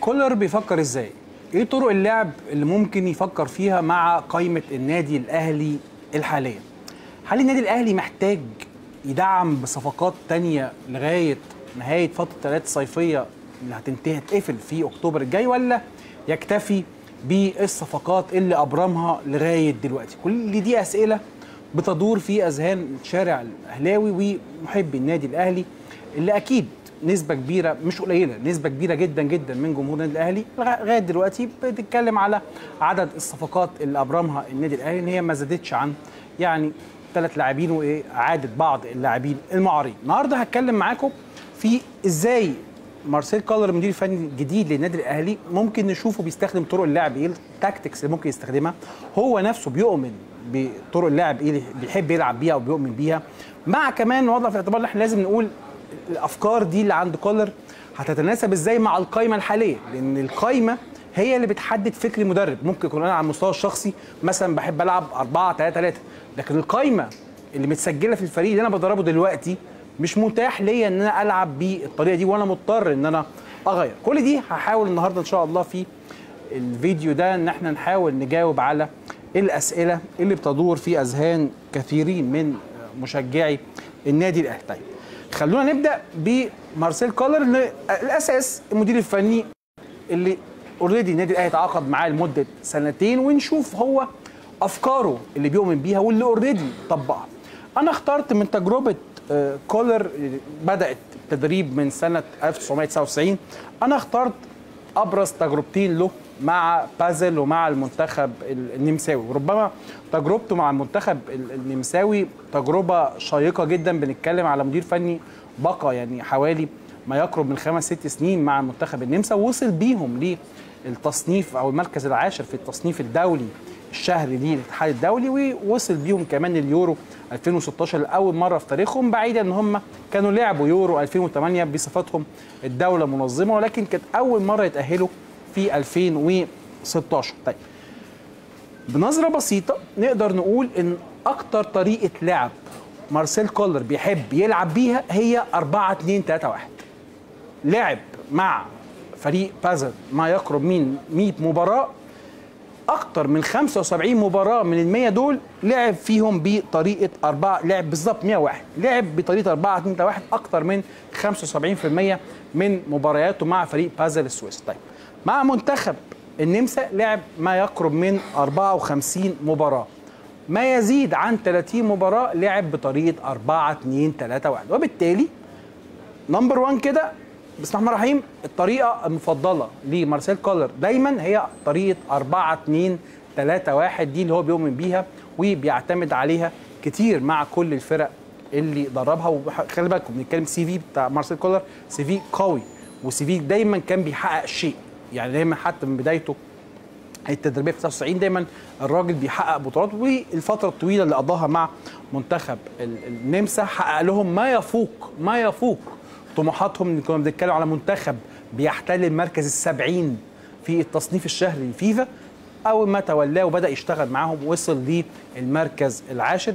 كولر بيفكر ازاي؟ ايه طرق اللعب اللي ممكن يفكر فيها مع قائمه النادي الاهلي الحاليه؟ هل النادي الاهلي محتاج يدعم بصفقات تانية لغايه نهايه فتره الثلاث الصيفيه اللي هتنتهي هتقفل في اكتوبر الجاي ولا يكتفي بالصفقات اللي ابرمها لغايه دلوقتي؟ كل دي اسئله بتدور في اذهان الشارع الاهلاوي ومحبي النادي الاهلي اللي اكيد نسبة كبيرة مش قليلة نسبة كبيرة جدا جدا من جمهور النادي الأهلي لغاية دلوقتي بتتكلم على عدد الصفقات اللي أبرمها النادي الأهلي إن هي ما زادتش عن يعني ثلاث لاعبين وإعادة بعض اللاعبين المعارين النهاردة هتكلم معاكم في إزاي مارسيل كولر المدير الفني الجديد للنادي الاهلي ممكن نشوفه بيستخدم طرق اللعب ايه التاكتكس اللي ممكن يستخدمها هو نفسه بيؤمن بطرق اللعب ايه اللي بيحب يلعب بيها او بيؤمن بيها مع كمان وضع في الاعتبار ان احنا لازم نقول الافكار دي اللي عند كولر هتتناسب ازاي مع القايمه الحاليه لان القايمه هي اللي بتحدد فكر المدرب ممكن يكون انا على المستوى الشخصي مثلا بحب العب 4 3 3 لكن القايمه اللي متسجله في الفريق اللي انا بدربه دلوقتي مش متاح ليا ان انا العب بالطريقه دي وانا مضطر ان انا اغير كل دي هحاول النهارده ان شاء الله في الفيديو ده ان احنا نحاول نجاوب على الاسئله اللي بتدور في اذهان كثيرين من مشجعي النادي الاهلي طيب خلونا نبدا بمارسيل كولر الاساس المدير الفني اللي اوريدي النادي الاهلي تعاقد معاه لمده سنتين ونشوف هو افكاره اللي بيؤمن بيها واللي اوريدي طبقها انا اخترت من تجربه كولر بدات التدريب من سنه 1999 انا اخترت ابرز تجربتين له مع بازل ومع المنتخب النمساوي وربما تجربته مع المنتخب النمساوي تجربه شيقه جدا بنتكلم على مدير فني بقى يعني حوالي ما يقرب من خمس ست سنين مع المنتخب النمسا ووصل بيهم للتصنيف او المركز العاشر في التصنيف الدولي الشهري للاتحاد الدولي ووصل بيهم كمان اليورو 2016 لاول مره في تاريخهم بعيدا ان هم كانوا لعبوا يورو 2008 بصفتهم الدوله منظمه ولكن كانت اول مره يتاهلوا في 2016 طيب بنظره بسيطه نقدر نقول ان اكتر طريقه لعب مارسيل كولر بيحب يلعب بيها هي 4 2 3 1 لعب مع فريق بازل ما يقرب من 100 مباراه اكتر من 75 مباراه من ال 100 دول لعب فيهم بطريقه 4 لعب بالظبط 101 لعب بطريقه 4 2 1 اكتر من 75% من مبارياته مع فريق بازل السويس طيب مع منتخب النمسا لعب ما يقرب من 54 مباراه ما يزيد عن 30 مباراه لعب بطريقه 4 2 3 1 وبالتالي نمبر 1 كده بسم الله الرحمن الرحيم الطريقه المفضله لمارسيل كولر دايما هي طريقه 4 2 3 1 دي اللي هو بيؤمن بيها وبيعتمد عليها كتير مع كل الفرق اللي دربها وخلي بالكم بنتكلم سي في بتاع مارسيل كولر سي في قوي وسي في دايما كان بيحقق شيء يعني دايما حتى من بدايته التدريبيه في 99 دايما الراجل بيحقق بطولات والفتره الطويله اللي قضاها مع منتخب النمسا حقق لهم ما يفوق ما يفوق طموحاتهم كنا بنتكلم على منتخب بيحتل المركز السبعين في التصنيف الشهري للفيفا اول ما تولاه وبدا يشتغل معاهم وصل للمركز العاشر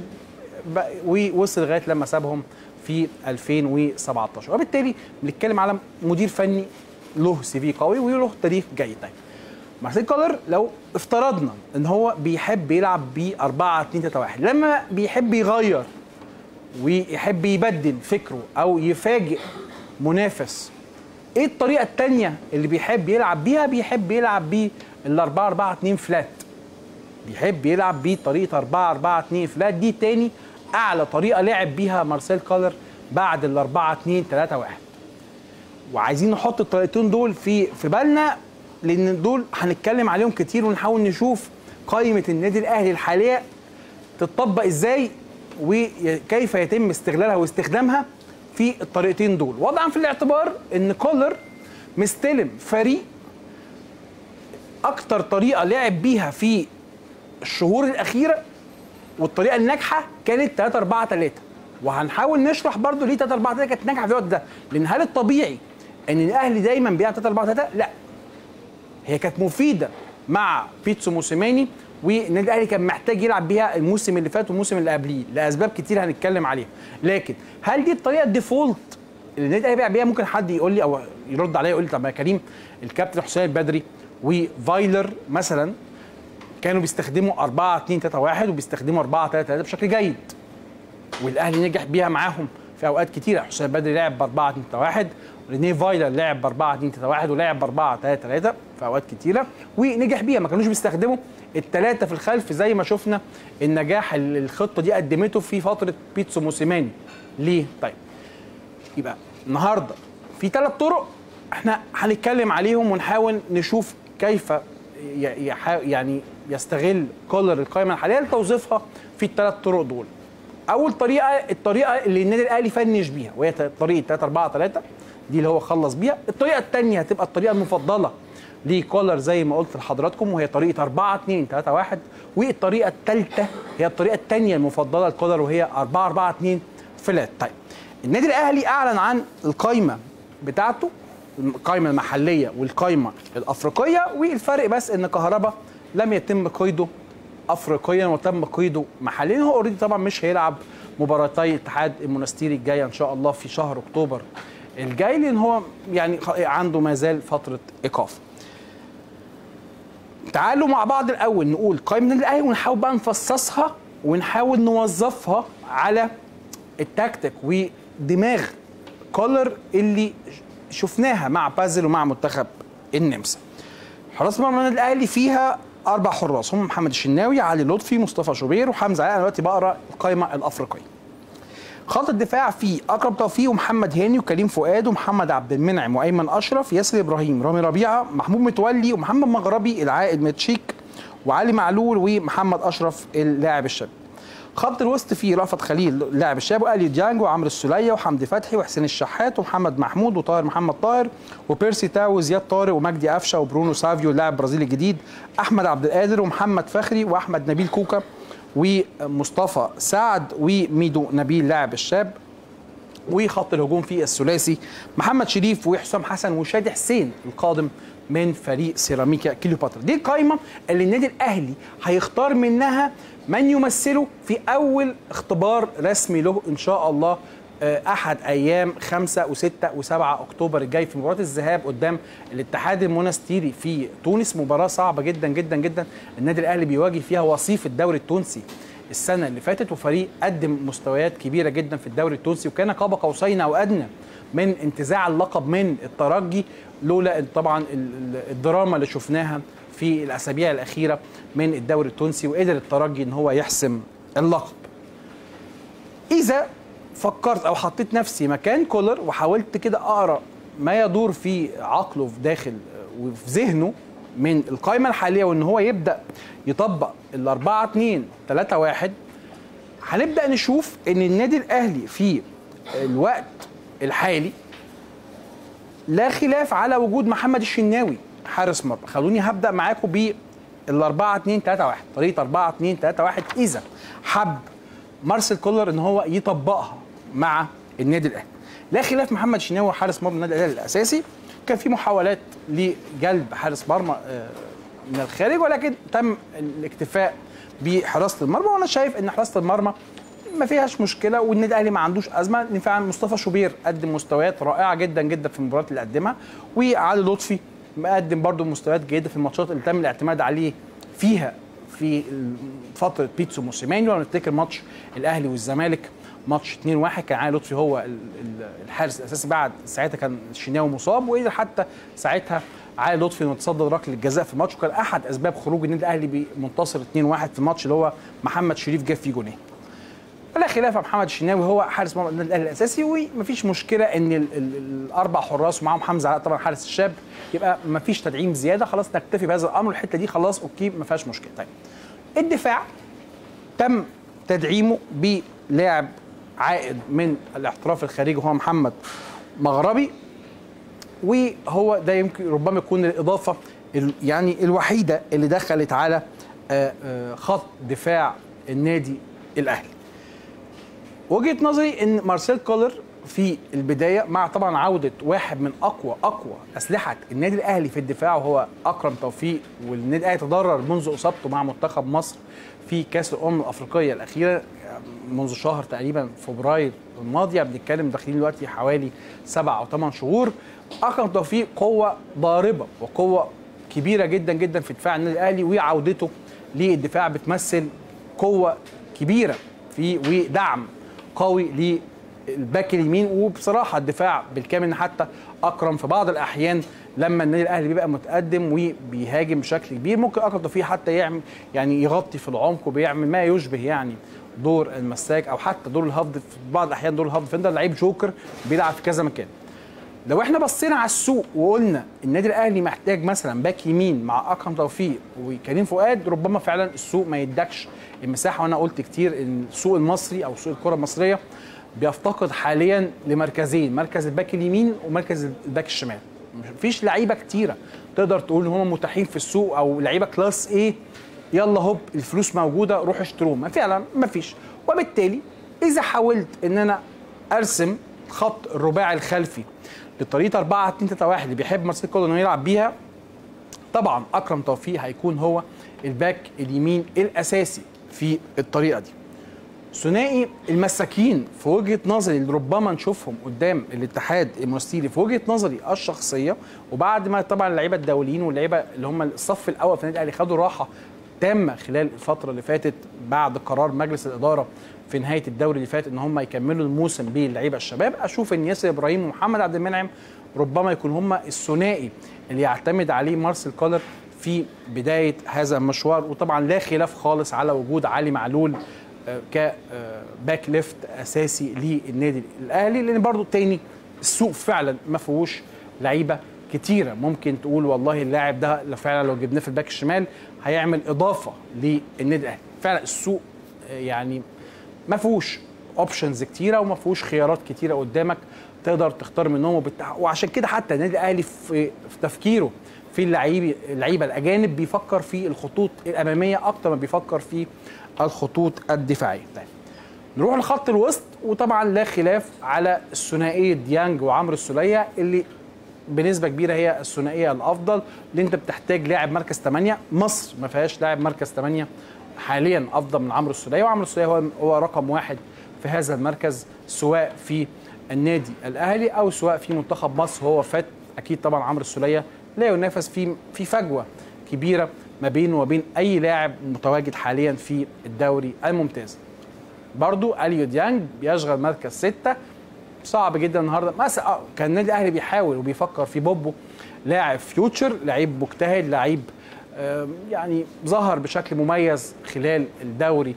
ووصل لغايه لما سابهم في 2017 وبالتالي بنتكلم على مدير فني له سي في قوي وله تاريخ جيد طيب مارسيل كولر لو افترضنا ان هو بيحب يلعب ب 4 2 3 1 لما بيحب يغير ويحب يبدل فكره او يفاجئ منافس ايه الطريقه الثانيه اللي بيحب يلعب بيها بيحب يلعب بال 4 4 2 فلات بيحب يلعب بطريقه 4 4 2 فلات دي تاني اعلى طريقه لعب بيها مارسيل كولر بعد ال 4 2 3 1 وعايزين نحط الطريقتين دول في في بالنا لان دول هنتكلم عليهم كتير ونحاول نشوف قائمه النادي الاهلي الحاليه تتطبق ازاي وكيف يتم استغلالها واستخدامها في الطريقتين دول وضعا في الاعتبار ان كولر مستلم فريق اكتر طريقه لعب بيها في الشهور الاخيره والطريقه الناجحه كانت 3 4 3 وهنحاول نشرح برضو ليه 3 4 3 كانت ناجحه في الوقت ده لان هل الطبيعي ان الاهلي دايما بيلعب 3 4 3 لا هي كانت مفيده مع بيتسو موسيماني والنادي الاهلي كان محتاج يلعب بيها الموسم اللي فات والموسم اللي قبليه لاسباب كتير هنتكلم عليها لكن هل دي الطريقه الديفولت اللي النادي الاهلي بيلعب بيها ممكن حد يقول لي او يرد عليا يقول لي طب يا كريم الكابتن حسين البدري وفايلر مثلا كانوا بيستخدموا 4 2 3 1 وبيستخدموا 4 3 3 بشكل جيد والاهلي نجح بيها معاهم في اوقات كتيره حسين البدري لعب ب 4 2 3 1 رينيه فايلر لعب ب 4 2 3 1 ولعب ب 4 3 3 في اوقات كتيره ونجح بيها ما كانوش بيستخدموا الثلاثه في الخلف زي ما شفنا النجاح اللي الخطه دي قدمته في فتره بيتسو موسيماني ليه طيب يبقى النهارده في ثلاث طرق احنا هنتكلم عليهم ونحاول نشوف كيف ي- يح- يعني يستغل كولر القائمه الحاليه لتوظيفها في الثلاث طرق دول اول طريقه الطريقه اللي النادي الاهلي فنش بيها وهي ت- طريقه 3 4 3 دي اللي هو خلص بيها الطريقه الثانيه هتبقى الطريقه المفضله لكولر زي ما قلت لحضراتكم وهي طريقه 4 2 3 1 والطريقه الثالثه هي الطريقه الثانيه المفضله لكولر وهي 4 4 2 فلات طيب النادي الاهلي اعلن عن القائمه بتاعته القائمه المحليه والقائمه الافريقيه والفرق بس ان كهربا لم يتم قيده افريقيا وتم قيده محليا هو اوريدي طبعا مش هيلعب مباراتي الاتحاد المونستيري الجايه ان شاء الله في شهر اكتوبر الجاي لان هو يعني خ- عنده ما زال فتره ايقاف تعالوا مع بعض الاول نقول قائمه النادي الاهلي ونحاول بقى نفصصها ونحاول نوظفها على التكتيك ودماغ كولر اللي شفناها مع بازل ومع منتخب النمسا حراس مرمى النادي الاهلي فيها اربع حراس هم محمد الشناوي علي لطفي مصطفى شوبير وحمزه علي انا دلوقتي بقرا القائمه الافريقيه خط الدفاع فيه اكرم توفيق ومحمد هاني وكريم فؤاد ومحمد عبد المنعم وايمن اشرف ياسر ابراهيم رامي ربيعه محمود متولي ومحمد مغربي العائد متشيك وعلي معلول ومحمد اشرف اللاعب الشاب خط الوسط فيه رأفت خليل اللاعب الشاب والي ديانج وعمرو السوليه وحمدي فتحي وحسين الشحات ومحمد محمود وطاهر محمد طاهر وبيرسي تاو وزياد طارق ومجدي قفشه وبرونو سافيو اللاعب البرازيلي الجديد احمد عبد القادر ومحمد فخري واحمد نبيل كوكا ومصطفى سعد وميدو نبيل لاعب الشاب وخط الهجوم فيه الثلاثي محمد شريف وحسام حسن وشادي حسين القادم من فريق سيراميكا كليوباترا دي القائمه اللي النادي الاهلي هيختار منها من يمثله في اول اختبار رسمي له ان شاء الله آه، احد ايام 5 و6 و7 اكتوبر الجاي في مباراه الذهاب قدام الاتحاد المونستيري في تونس مباراه صعبه جدا جدا جدا النادي الاهلي بيواجه فيها وصيف الدوري التونسي السنه اللي فاتت وفريق قدم مستويات كبيره جدا في الدوري التونسي وكان قاب قوسين او ادنى من انتزاع اللقب من الترجي لولا إن طبعا ال- ال- الدراما اللي شفناها في الاسابيع الاخيره من الدوري التونسي وقدر الترجي ان هو يحسم اللقب. اذا فكرت او حطيت نفسي مكان كولر وحاولت كده اقرا ما يدور في عقله في داخل وفي ذهنه من القائمه الحاليه وان هو يبدا يطبق ال 4 2 3 1 هنبدا نشوف ان النادي الاهلي في الوقت الحالي لا خلاف على وجود محمد الشناوي حارس مرمى خلوني هبدا معاكم بال 4 2 3 1 طريقه 4 2 3 1 اذا حب مارسيل كولر ان هو يطبقها مع النادي الاهلي لا خلاف محمد الشناوي حارس مرمى النادي الاهلي الاساسي كان في محاولات لجلب حارس مرمى آه، من الخارج ولكن تم الاكتفاء بحراسه المرمى وانا شايف ان حراسه المرمى ما فيهاش مشكله والنادي الاهلي ما عندوش ازمه لان فعلا مصطفى شوبير قدم مستويات رائعه جدا جدا في المباريات اللي قدمها وعلي لطفي مقدم برضو مستويات جيده في الماتشات اللي تم الاعتماد عليه فيها في فتره بيتسو موسيماني لو نفتكر ماتش الاهلي والزمالك ماتش 2-1 كان علي لطفي هو ال- ال- الحارس الاساسي بعد ساعتها كان الشناوي مصاب وقدر حتى ساعتها علي لطفي انه يتصدى ركله الجزاء في الماتش وكان احد اسباب خروج النادي الاهلي بمنتصر 2-1 في الماتش اللي هو محمد شريف جاب فيه جونين. ولا خلاف محمد الشناوي هو حارس مرمى النادي الاهلي الاساسي ومفيش مشكله ان ال ال الاربع حراس ومعاهم حمزه علاء طبعا حارس الشاب يبقى مفيش تدعيم زياده خلاص نكتفي بهذا الامر الحته دي خلاص اوكي ما فيهاش مشكله طيب الدفاع تم تدعيمه بلاعب عائد من الاحتراف الخارجي وهو محمد مغربي وهو ده يمكن ربما يكون الاضافه ال- يعني الوحيده اللي دخلت على آه، آه، خط دفاع النادي الاهلي وجهه نظري ان مارسيل كولر في البدايه مع طبعا عوده واحد من اقوى اقوى اسلحه النادي الاهلي في الدفاع وهو اكرم توفيق والنادي الاهلي تضرر منذ اصابته مع منتخب مصر في كاس الامم الافريقيه الاخيره منذ شهر تقريبا فبراير الماضيه بنتكلم داخلين دلوقتي حوالي سبع او ثمان شهور اكرم توفيق قوه ضاربه وقوه كبيره جدا جدا في دفاع النادي الاهلي وعودته للدفاع بتمثل قوه كبيره في ودعم قوي للباك اليمين وبصراحه الدفاع بالكامل حتى اكرم في بعض الاحيان لما النادي الاهلي بيبقى متقدم وبيهاجم بشكل كبير ممكن اكرم توفيق حتى يعمل يعني يغطي في العمق وبيعمل ما يشبه يعني دور المساك او حتى دور الهافد في بعض الاحيان دور الهافد فيندر لعيب جوكر بيلعب في كذا مكان لو احنا بصينا على السوق وقلنا النادي الاهلي محتاج مثلا باك يمين مع اكرم توفيق وكريم فؤاد ربما فعلا السوق ما يدكش المساحه وانا قلت كتير ان السوق المصري او سوق الكره المصريه بيفتقد حاليا لمركزين مركز الباك اليمين ومركز الباك الشمال مفيش لعيبه كتيره تقدر تقول ان هم متاحين في السوق او لعيبه كلاس ايه يلا هوب الفلوس موجوده روح اشتروهم فعلا مفيش وبالتالي اذا حاولت ان انا ارسم خط الرباعي الخلفي لطريقه 4 2 3 1 اللي بيحب مارسيل كولر انه يلعب بيها طبعا اكرم توفيق هيكون هو الباك اليمين الاساسي في الطريقه دي ثنائي المساكين في وجهه نظري اللي ربما نشوفهم قدام الاتحاد المونستيري في وجهه نظري الشخصيه وبعد ما طبعا اللعيبه الدوليين واللعيبه اللي هم الصف الاول في النادي الاهلي خدوا راحه تامه خلال الفتره اللي فاتت بعد قرار مجلس الاداره في نهايه الدوري اللي فات ان هم يكملوا الموسم باللعيبه الشباب اشوف ان ياسر ابراهيم ومحمد عبد المنعم ربما يكون هم الثنائي اللي يعتمد عليه مارسيل كولر في بدايه هذا المشوار وطبعا لا خلاف خالص على وجود علي معلول كباك ليفت اساسي للنادي الاهلي لان برضو تاني السوق فعلا ما فيهوش لعيبه كتيره ممكن تقول والله اللاعب ده فعلا لو جبناه في الباك الشمال هيعمل اضافه للنادي الاهلي فعلا السوق يعني ما فيهوش اوبشنز كتيره وما فيهوش خيارات كتيره قدامك تقدر تختار منهم وبتح... وعشان كده حتى النادي الاهلي في, في تفكيره في اللعيبه اللعيبه الاجانب بيفكر في الخطوط الاماميه اكتر ما بيفكر في الخطوط الدفاعيه طيب نروح لخط الوسط وطبعا لا خلاف على الثنائيه ديانج وعمرو السوليه اللي بنسبه كبيره هي الثنائيه الافضل اللي انت بتحتاج لاعب مركز 8 مصر ما فيهاش لاعب مركز 8 حاليا افضل من عمرو السوليه وعمرو السوليه هو هو رقم واحد في هذا المركز سواء في النادي الاهلي او سواء في منتخب مصر هو فات اكيد طبعا عمرو السوليه لا ينافس في في فجوه كبيره ما بينه وبين اي لاعب متواجد حاليا في الدوري الممتاز برضو اليو ديانج بيشغل مركز ستة صعب جدا النهارده مثلا كان النادي الاهلي بيحاول وبيفكر في بوبو لاعب فيوتشر لعيب مجتهد لعيب يعني ظهر بشكل مميز خلال الدوري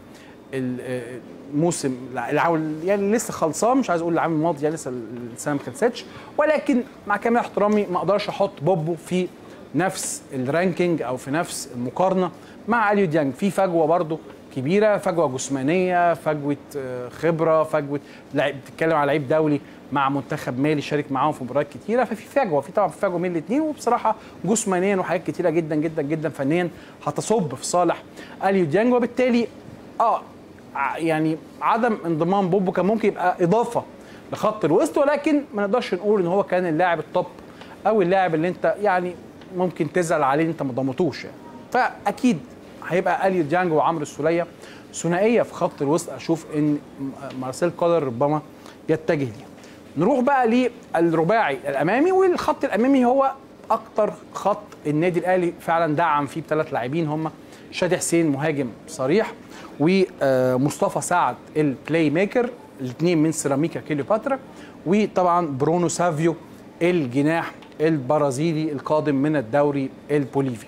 الموسم يعني لسه خلصان مش عايز اقول العام الماضي يعني لسه السنه ما خلصتش ولكن مع كامل احترامي ما اقدرش احط بوبو في نفس الرانكينج او في نفس المقارنه مع اليو ديانج في فجوه برضه كبيره فجوه جسمانيه فجوه خبره فجوه لعيب بتتكلم على لعيب دولي مع منتخب مالي شارك معاهم في مباريات كتيره ففي فجوه في طبعا في فجوه بين الاثنين وبصراحه جسمانيا وحاجات كتيره جدا جدا جدا فنيا هتصب في صالح اليو ديانج وبالتالي اه يعني عدم انضمام بوبو كان ممكن يبقى اضافه لخط الوسط ولكن ما نقدرش نقول ان هو كان اللاعب التوب او اللاعب اللي انت يعني ممكن تزعل عليه انت ما ضمتوش يعني فاكيد هيبقى اليو ديانج وعمرو السوليه ثنائيه في خط الوسط اشوف ان مارسيل كولر ربما يتجه ليها نروح بقى للرباعي الامامي والخط الامامي هو اكتر خط النادي الاهلي فعلا دعم فيه بثلاث لاعبين هم شادي حسين مهاجم صريح ومصطفى سعد البلاي ميكر الاثنين من سيراميكا كليوباترا وطبعا برونو سافيو الجناح البرازيلي القادم من الدوري البوليفي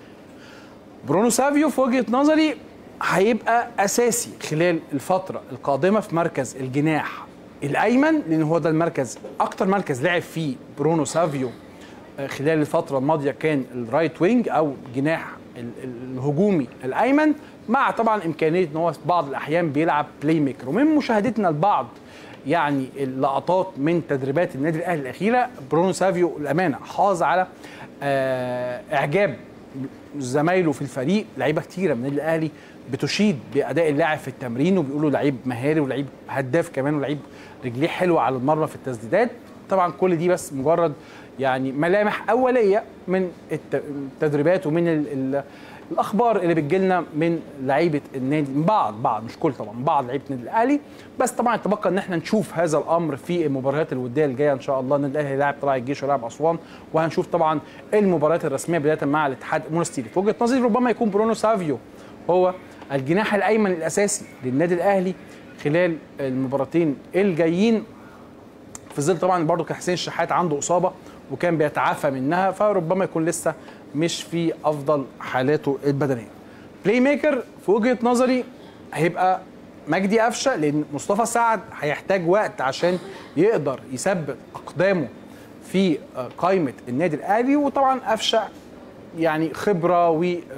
برونو سافيو في وجهه نظري هيبقى اساسي خلال الفتره القادمه في مركز الجناح الايمن لان هو ده المركز اكتر مركز لعب فيه برونو سافيو خلال الفتره الماضيه كان الرايت وينج او جناح الهجومي الايمن مع طبعا امكانيه ان هو في بعض الاحيان بيلعب بلاي ميكر ومن مشاهدتنا البعض يعني اللقطات من تدريبات النادي الاهلي الاخيره برونو سافيو الامانه حاز على اعجاب زمايله في الفريق لعيبه كتيره من النادي الاهلي بتشيد باداء اللاعب في التمرين وبيقولوا لعيب مهاري ولعيب هداف كمان ولعيب رجليه حلوه على المرمى في التسديدات طبعا كل دي بس مجرد يعني ملامح اوليه من التدريبات ومن ال ال الاخبار اللي بتجيلنا من لعيبه النادي من بعض بعض مش كل طبعا بعض لعيبه النادي الاهلي بس طبعا يتبقى ان احنا نشوف هذا الامر في المباريات الوديه الجايه ان شاء الله النادي الاهلي لاعب طلائع الجيش ولاعب اسوان وهنشوف طبعا المباريات الرسميه بدايه مع الاتحاد المونستيري في وجهه نظري ربما يكون برونو سافيو هو الجناح الايمن الاساسي للنادي الاهلي خلال المباراتين الجايين في ظل طبعا برضه كان حسين الشحات عنده اصابه وكان بيتعافى منها فربما يكون لسه مش في افضل حالاته البدنيه. بلاي ميكر في وجهه نظري هيبقى مجدي قفشه لان مصطفى سعد هيحتاج وقت عشان يقدر يثبت اقدامه في قائمه النادي الاهلي وطبعا قفشه يعني خبره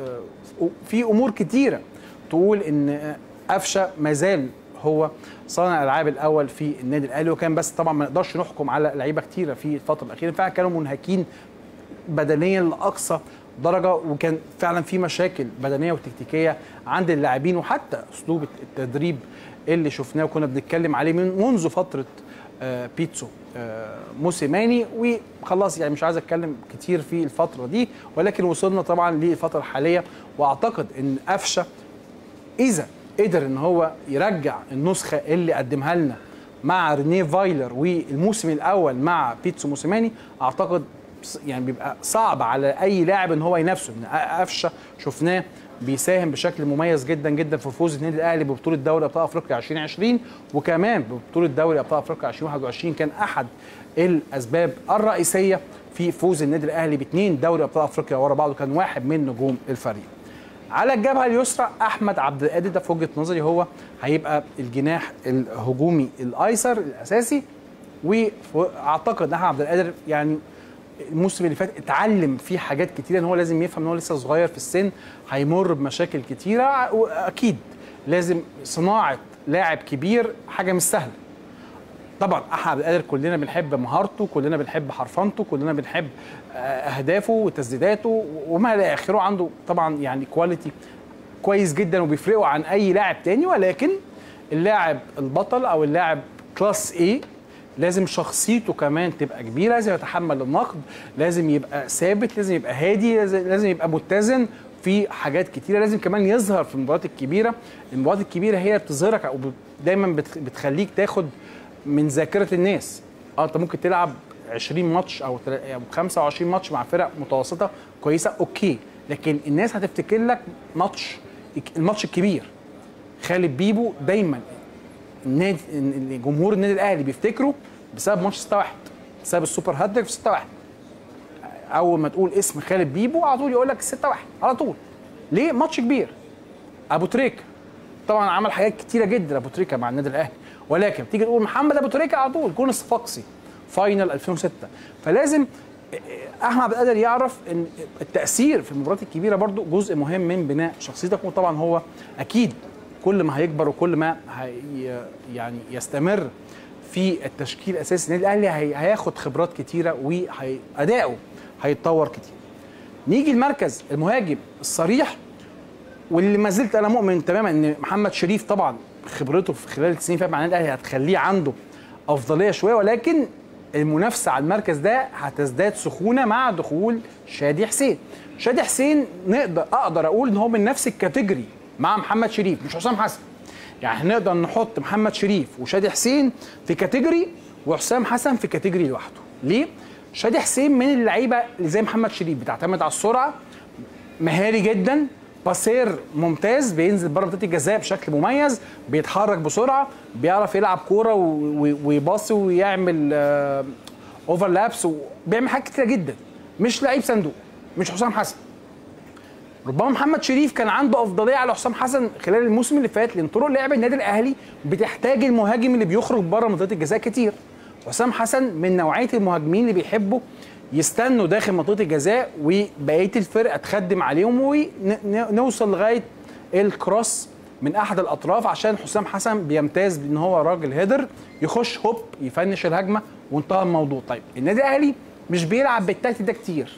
وفي امور كتيره تقول ان قفشه مازال هو صانع الالعاب الاول في النادي الاهلي وكان بس طبعا ما نقدرش نحكم على لعيبه كتيره في الفتره الاخيره فعلا كانوا منهكين بدنيا لاقصى درجه وكان فعلا في مشاكل بدنيه وتكتيكيه عند اللاعبين وحتى اسلوب التدريب اللي شفناه وكنا بنتكلم عليه من منذ فتره آه بيتسو آه موسيماني وخلاص يعني مش عايز اتكلم كتير في الفتره دي ولكن وصلنا طبعا للفتره الحاليه واعتقد ان قفشه اذا قدر ان هو يرجع النسخه اللي قدمها لنا مع رينيه فايلر والموسم الاول مع بيتسو موسيماني اعتقد يعني بيبقى صعب على اي لاعب ان هو ينافسه ان قفشه شفناه بيساهم بشكل مميز جدا جدا في فوز النادي الاهلي ببطوله دوري ابطال افريقيا 2020 وكمان ببطوله دوري ابطال افريقيا 2021 كان احد الاسباب الرئيسيه في فوز النادي الاهلي باثنين دوري ابطال افريقيا ورا بعض وكان واحد من نجوم الفريق. على الجبهه اليسرى احمد عبد القادر ده في وجهه نظري هو هيبقى الجناح الهجومي الايسر الاساسي واعتقد ان احمد عبد القادر يعني الموسم اللي فات اتعلم فيه حاجات كتيره ان هو لازم يفهم ان هو لسه صغير في السن هيمر بمشاكل كتيره واكيد لازم صناعه لاعب كبير حاجه مش سهله طبعا احمد عبد القادر كلنا بنحب مهارته كلنا بنحب حرفنته كلنا بنحب اهدافه وتسديداته وما الى اخره عنده طبعا يعني كواليتي كويس جدا وبيفرقوا عن اي لاعب تاني ولكن اللاعب البطل او اللاعب كلاس ايه لازم شخصيته كمان تبقى كبيره لازم يتحمل النقد لازم يبقى ثابت لازم يبقى هادي لازم يبقى متزن في حاجات كتيره لازم كمان يظهر في المباريات الكبيره المباريات الكبيره هي بتظهرك او دايما بتخليك تاخد من ذاكره الناس اه انت ممكن تلعب 20 ماتش او 25 ماتش مع فرق متوسطه كويسه اوكي لكن الناس هتفتكر لك ماتش الماتش الكبير خالد بيبو دايما النادي جمهور النادي الاهلي بيفتكره بسبب ماتش 6 1 بسبب السوبر هاتريك في 6 1 اول ما تقول اسم خالد بيبو على طول يقول لك 6 1 على طول ليه ماتش كبير ابو تريكه طبعا عمل حاجات كتيره جدا ابو تريكه مع النادي الاهلي ولكن تيجي تقول محمد ابو تريكه على طول جون الصفاقسي فاينل 2006 فلازم احمد عبد القادر يعرف ان التاثير في المباريات الكبيره برضو جزء مهم من بناء شخصيتك وطبعا هو اكيد كل ما هيكبر وكل ما هي يعني يستمر في التشكيل الاساسي النادي الاهلي هياخد خبرات كتيره واداؤه هيتطور كتير. نيجي المركز المهاجم الصريح واللي ما زلت انا مؤمن تماما ان محمد شريف طبعا خبرته في خلال السنين اللي مع النادي الاهلي هتخليه عنده افضليه شويه ولكن المنافسه على المركز ده هتزداد سخونه مع دخول شادي حسين. شادي حسين نقدر اقدر اقول ان هو من نفس الكاتيجوري مع محمد شريف مش حسام حسن. يعني نقدر نحط محمد شريف وشادي حسين في كاتيجوري وحسام حسن في كاتيجوري لوحده. ليه؟ شادي حسين من اللعيبه اللي زي محمد شريف بتعتمد على السرعه مهاري جدا باسير ممتاز بينزل بره منطقه الجزاء بشكل مميز بيتحرك بسرعه بيعرف يلعب كوره ويباصي ويعمل اوفرلابس وبيعمل حاجات كتيره جدا مش لعيب صندوق مش حسام حسن ربما محمد شريف كان عنده افضليه على حسام حسن خلال الموسم اللي فات لان طرق لعب النادي الاهلي بتحتاج المهاجم اللي بيخرج بره منطقه الجزاء كتير حسام حسن من نوعيه المهاجمين اللي بيحبوا يستنوا داخل منطقه الجزاء وبقيه الفرقه تخدم عليهم ونوصل لغايه الكروس من احد الاطراف عشان حسام حسن بيمتاز بان هو راجل هيدر يخش هوب يفنش الهجمه وانتهى الموضوع طيب النادي الاهلي مش بيلعب بالتالتي ده كتير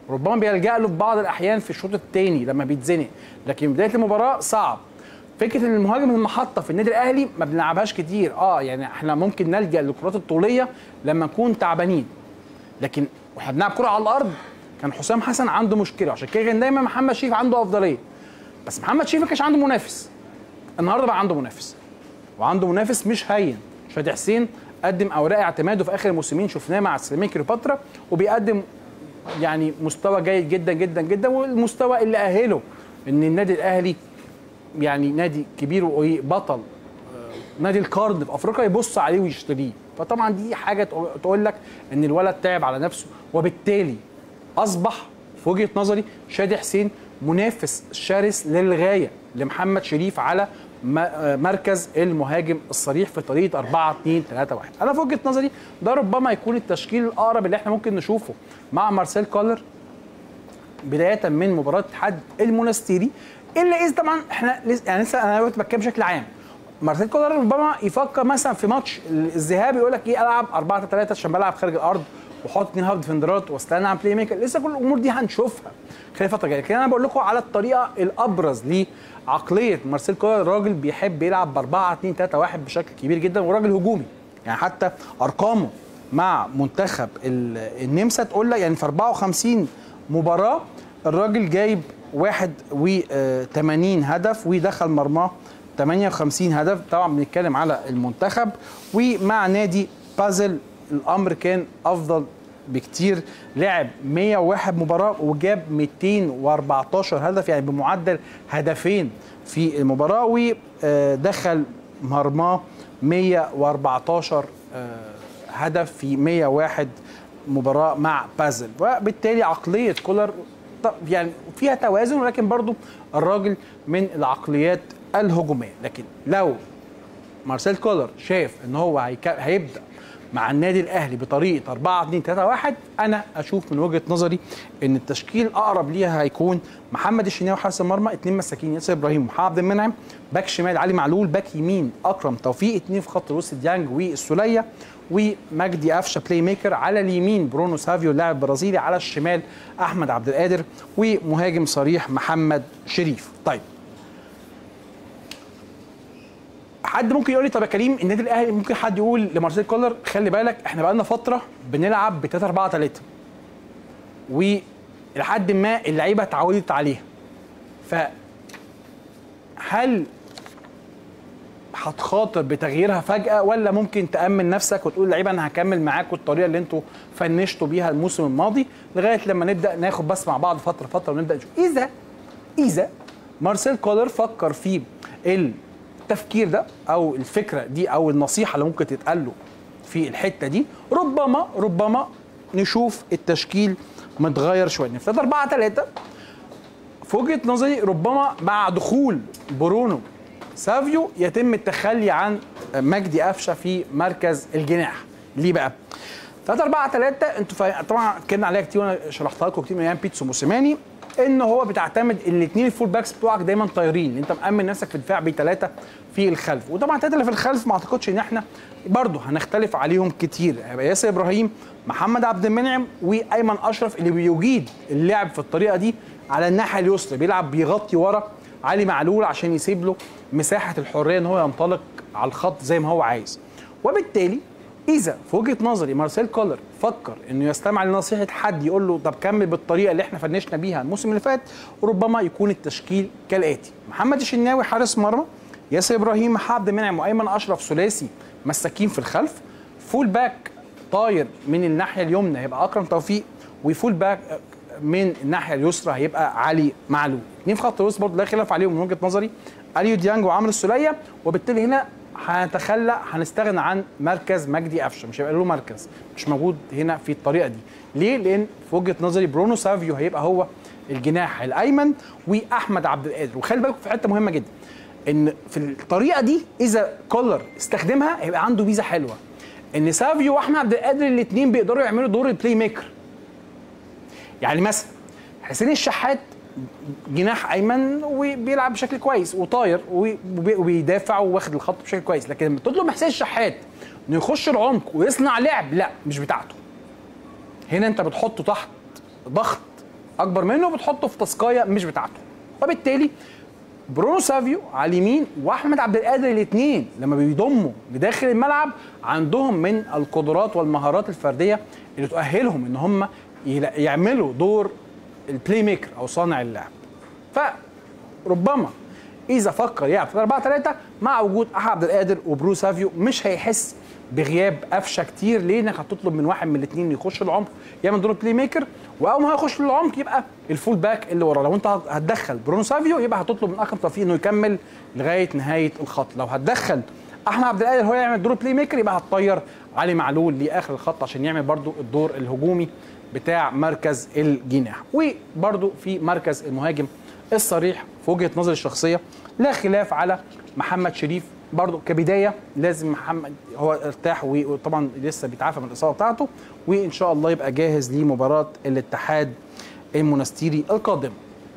ربما بيلجأ له في بعض الاحيان في الشوط الثاني لما بيتزنق لكن بدايه المباراه صعب فكره ان المهاجم المحطه في النادي الاهلي ما بنلعبهاش كتير اه يعني احنا ممكن نلجا للكرات الطوليه لما نكون تعبانين لكن واحنا بنلعب كره على الارض كان حسام حسن عنده مشكله عشان كده كان دايما محمد شريف عنده افضليه بس محمد شريف ما كانش عنده منافس النهارده بقى عنده منافس وعنده منافس مش هين شادي حسين قدم اوراق اعتماده في اخر الموسمين شفناه مع سيراميكا كليوباترا وبيقدم يعني مستوى جيد جدا جدا جدا والمستوى اللي اهله ان النادي الاهلي يعني نادي كبير وبطل نادي القرن في افريقيا يبص عليه ويشتريه فطبعا دي حاجه تقول لك ان الولد تعب على نفسه وبالتالي اصبح في وجهه نظري شادي حسين منافس شرس للغايه لمحمد شريف على مركز المهاجم الصريح في طريقه 4 2 3 1 انا في وجهه نظري ده ربما يكون التشكيل الاقرب اللي احنا ممكن نشوفه مع مارسيل كولر بدايه من مباراه اتحاد المونستيري الا اذا طبعا احنا لسه يعني لسه انا دلوقتي بتكلم بشكل عام مارسيل كولر ربما يفكر مثلا في ماتش الذهاب يقول لك ايه العب 4 3 عشان بلعب خارج الارض واحط اثنين هاف ديفندرات واستنى على بلاي ميكر لسه كل الامور دي هنشوفها خلال الفتره الجايه لكن انا بقول لكم على الطريقه الابرز لعقليه مارسيل كولر راجل بيحب يلعب ب 4 2 3 1 بشكل كبير جدا وراجل هجومي يعني حتى ارقامه مع منتخب النمسا تقول لك يعني في 54 مباراه الراجل جايب 81 هدف ودخل مرماه 58 هدف طبعا بنتكلم على المنتخب ومع نادي بازل الامر كان افضل بكتير لعب 101 مباراه وجاب 214 هدف يعني بمعدل هدفين في المباراه ودخل مرماه 114 هدف في 101 مباراه مع بازل وبالتالي عقليه كولر يعني فيها توازن ولكن برضو الراجل من العقليات الهجوميه لكن لو مارسيل كولر شاف ان هو هيبدا مع النادي الاهلي بطريقه 4 2 3 1 انا اشوف من وجهه نظري ان التشكيل الاقرب ليها هيكون محمد الشناوي حارس المرمى اثنين مساكين ياسر ابراهيم ومحمد عبد المنعم باك شمال علي معلول باك يمين اكرم توفيق اثنين في خط الوسط ديانج والسوليه ومجدي قفشه بلاي ميكر على اليمين برونو سافيو اللاعب البرازيلي على الشمال احمد عبد القادر ومهاجم صريح محمد شريف طيب حد ممكن يقول لي طب يا كريم النادي الاهلي ممكن حد يقول لمارسيل كولر خلي بالك احنا بقالنا فتره بنلعب ب 3 4 3 ولحد ما اللعيبه اتعودت عليها ف هل هتخاطر بتغييرها فجاه ولا ممكن تامن نفسك وتقول لعيبه انا هكمل معاكم الطريقه اللي انتوا فنشتوا بيها الموسم الماضي لغايه لما نبدا ناخد بس مع بعض فتره فتره ونبدا نشوف اذا اذا مارسيل كولر فكر في التفكير ده او الفكره دي او النصيحه اللي ممكن تتقال له في الحته دي ربما ربما نشوف التشكيل متغير شويه نفترض 4 3 في وجهه نظري ربما مع دخول برونو سافيو يتم التخلي عن مجدي قفشه في مركز الجناح ليه بقى 3 4 3 انتوا فا... طبعا اتكلمنا عليها كتير وانا شرحتها لكم كتير من ايام بيتسو موسيماني ان هو بتعتمد الاثنين الفول باكس بتوعك دايما طايرين انت مامن نفسك في الدفاع بثلاثه في الخلف وطبعا الثلاثه اللي في الخلف ما اعتقدش ان احنا برضه هنختلف عليهم كتير هيبقى ياسر ابراهيم محمد عبد المنعم وايمن اشرف اللي بيجيد اللعب في الطريقه دي على الناحيه اليسرى بيلعب بيغطي ورا علي معلول عشان يسيب له مساحه الحريه ان هو ينطلق على الخط زي ما هو عايز وبالتالي اذا في وجهه نظري مارسيل كولر فكر انه يستمع لنصيحه حد يقول له طب كمل بالطريقه اللي احنا فنشنا بيها الموسم اللي فات ربما يكون التشكيل كالاتي محمد الشناوي حارس مرمى ياسر ابراهيم محمد عبد المنعم وايمن اشرف ثلاثي مساكين في الخلف فول باك طاير من الناحيه اليمنى هيبقى اكرم توفيق وفول باك من الناحيه اليسرى هيبقى علي معلول اثنين في خط الوسط برضه لا خلاف عليهم من وجهه نظري اليو ديانج وعمرو السوليه وبالتالي هنا هنتخلى هنستغنى عن مركز مجدي قفشه مش هيبقى له مركز مش موجود هنا في الطريقه دي ليه لان في وجهه نظري برونو سافيو هيبقى هو الجناح الايمن واحمد عبد القادر وخلي بالكم في حته مهمه جدا ان في الطريقه دي اذا كولر استخدمها هيبقى عنده ميزه حلوه ان سافيو واحمد عبد القادر الاثنين بيقدروا يعملوا دور البلاي ميكر يعني مثلا حسين الشحات جناح ايمن وبيلعب بشكل كويس وطاير وبيدافع واخد الخط بشكل كويس لكن لما تطلب حسين الشحات انه يخش العمق ويصنع لعب لا مش بتاعته هنا انت بتحطه تحت ضغط اكبر منه وبتحطه في تسقايه مش بتاعته وبالتالي برونو سافيو على اليمين واحمد عبد القادر الاثنين لما بيضموا لداخل الملعب عندهم من القدرات والمهارات الفرديه اللي تؤهلهم ان هم يلا- يعملوا دور البلاي ميكر او صانع اللعب فربما اذا فكر يلعب في 4 3 مع وجود احمد عبد القادر وبرو سافيو مش هيحس بغياب قفشه كتير ليه انك هتطلب من واحد من الاثنين يخش العمق يعمل دور البلاي ميكر واول ما هيخش للعمق يبقى الفول باك اللي ورا لو انت هتدخل برونو سافيو يبقى هتطلب من اكرم توفيق انه يكمل لغايه نهايه الخط لو هتدخل احمد عبد القادر هو يعمل دور البلاي ميكر يبقى هتطير علي معلول لاخر الخط عشان يعمل برضو الدور الهجومي بتاع مركز الجناح وبرضو في مركز المهاجم الصريح في وجهه نظري الشخصيه لا خلاف على محمد شريف برضو كبدايه لازم محمد هو ارتاح وطبعا لسه بيتعافى من الاصابه بتاعته وان شاء الله يبقى جاهز لمباراه الاتحاد المونستيري القادمه.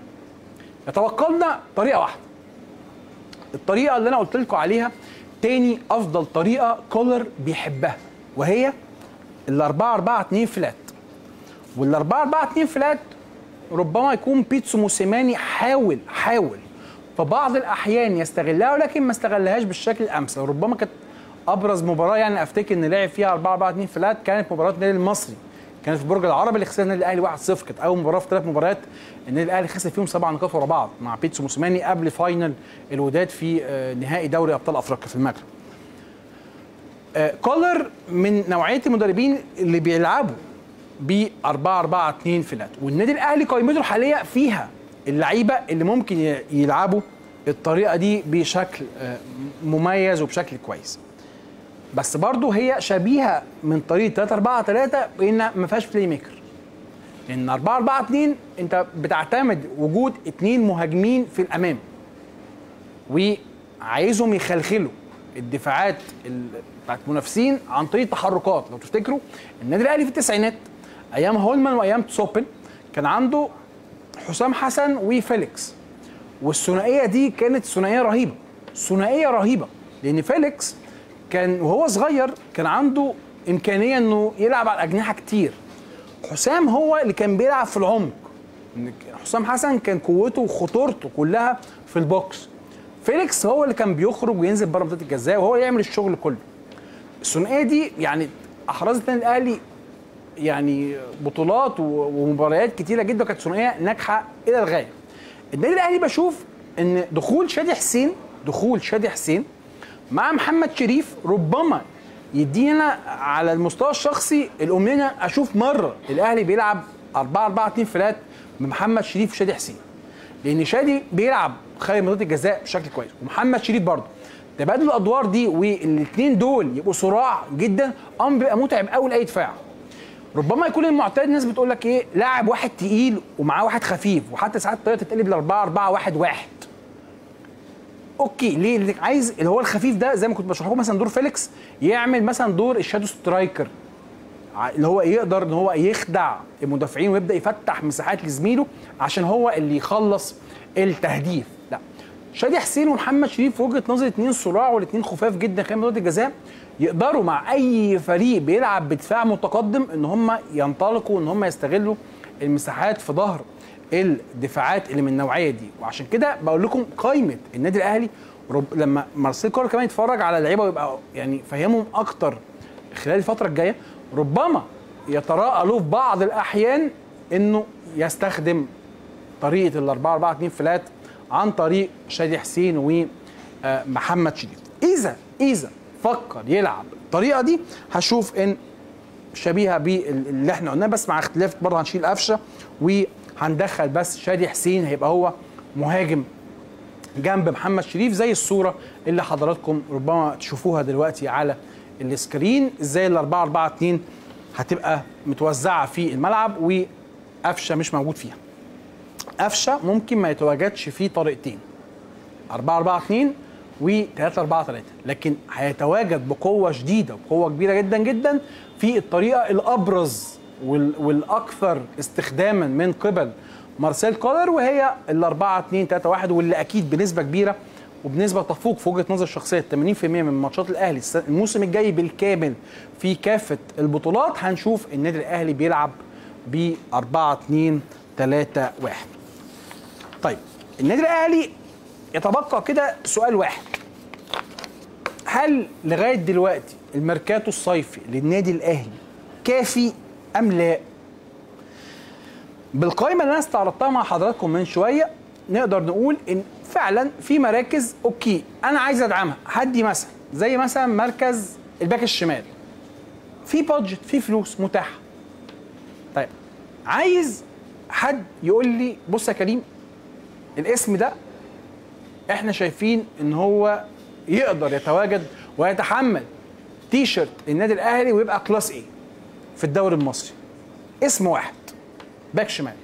يتوقع لنا طريقه واحده. الطريقه اللي انا قلت لكم عليها تاني افضل طريقه كولر بيحبها وهي ال 4 4 2 فلات. وال 4 4 2 فلات ربما يكون بيتسو موسيماني حاول حاول في بعض الاحيان يستغلها ولكن ما استغلهاش بالشكل الامثل ربما كانت ابرز مباراه يعني افتكر ان لعب فيها 4 4 2 فلات كانت مباراه النادي المصري كانت في برج العرب اللي خسر النادي الاهلي 1-0 كانت اول مباراه في ثلاث مباريات النادي الاهلي خسر فيهم سبع نقاط ورا بعض مع بيتسو موسيماني قبل فاينل الوداد في آه، نهائي دوري ابطال افريقيا في المغرب آه، كولر من نوعيه المدربين اللي بيلعبوا ب 4 4 2 فلات والنادي الاهلي قائمته الحاليه فيها اللعيبه اللي ممكن ي- يلعبوا الطريقه دي بشكل آه، مميز وبشكل كويس بس برضه هي شبيهه من طريقه 3 4 3 بان ما فيهاش بلاي ميكر لان 4 4 2 انت بتعتمد وجود اثنين مهاجمين في الامام وعايزهم يخلخلوا الدفاعات ال- بتاعت المنافسين عن طريق تحركات لو تفتكروا النادي الاهلي في التسعينات ايام هولمان وايام تسوبن كان عنده حسام حسن وفيليكس والثنائيه دي كانت ثنائيه رهيبه ثنائيه رهيبه لان فيليكس كان وهو صغير كان عنده امكانيه انه يلعب على الاجنحه كتير حسام هو اللي كان بيلعب في العمق إن حسام حسن كان قوته وخطورته كلها في البوكس فيليكس هو اللي كان بيخرج وينزل بره منطقه الجزاء وهو اللي يعمل الشغل كله الثنائيه دي يعني احرزت النادي الاهلي يعني بطولات و- ومباريات كتيره جدا كانت ثنائيه ناجحه الى الغايه النادي الاهلي بشوف ان دخول شادي حسين دخول شادي حسين مع محمد شريف ربما يدينا على المستوى الشخصي الامنيه إن أنا اشوف مره الاهلي بيلعب 4 4 2 فلات بمحمد شريف وشادي حسين لان شادي بيلعب خارج منطقه الجزاء بشكل كويس ومحمد شريف برضه تبادل الادوار دي والاثنين دول يبقوا صراع جدا امر بيبقى متعب قوي لاي دفاع ربما يكون المعتاد الناس بتقول لك ايه لاعب واحد تقيل ومعاه واحد خفيف وحتى ساعات الطريقه تتقلب ل 4 4 1 1 اوكي ليه؟ لانك عايز اللي هو الخفيف ده زي ما كنت بشرح لكم مثلا دور فيليكس يعمل مثلا دور الشادو سترايكر ع- اللي هو يقدر ان هو يخدع المدافعين ويبدا يفتح مساحات لزميله عشان هو اللي يخلص التهديف لا شادي حسين ومحمد شريف في وجهه نظري اثنين صراع والاثنين خفاف جدا خارج منطقه الجزاء يقدروا مع اي فريق بيلعب بدفاع متقدم ان هم ينطلقوا ان هم يستغلوا المساحات في ظهر الدفاعات اللي من النوعيه دي وعشان كده بقول لكم قائمه النادي الاهلي رب لما مارسيل كولر كمان يتفرج على اللعيبه ويبقى يعني فاهمهم اكتر خلال الفتره الجايه ربما يتراءى له في بعض الاحيان انه يستخدم طريقه ال 4 4 2 فلات عن طريق شادي حسين ومحمد شريف اذا اذا فكر يلعب الطريقه دي هشوف ان شبيهه باللي احنا قلناه بس مع اختلاف برضه هنشيل قفشه وهندخل بس شادي حسين هيبقى هو مهاجم جنب محمد شريف زي الصوره اللي حضراتكم ربما تشوفوها دلوقتي على السكرين ازاي ال 4 4 2 هتبقى متوزعه في الملعب وقفشه مش موجود فيها. قفشه ممكن ما يتواجدش فيه طريقتين 4 4 2 و 3 4 3 لكن هيتواجد بقوه شديده وقوه كبيره جدا جدا في الطريقه الابرز وال- والاكثر استخداما من قبل مارسيل كولر وهي ال 4 2 3 1 واللي اكيد بنسبه كبيره وبنسبه تفوق في وجهه نظر الشخصيه 80% من ماتشات الاهلي الس- الموسم الجاي بالكامل في كافه البطولات هنشوف النادي الاهلي بيلعب ب 4 2 3 1 طيب النادي الاهلي يتبقى كده سؤال واحد هل لغايه دلوقتي الميركاتو الصيفي للنادي الاهلي كافي ام لا بالقائمه اللي انا استعرضتها مع حضراتكم من شويه نقدر نقول ان فعلا في مراكز اوكي انا عايز ادعمها هدي مثلا زي مثلا مركز الباك الشمال في بادجت في فلوس متاحه طيب عايز حد يقول لي بص يا كريم الاسم ده احنا شايفين ان هو يقدر يتواجد ويتحمل تي شيرت النادي الاهلي ويبقى كلاس ايه في الدوري المصري اسم واحد باك شمال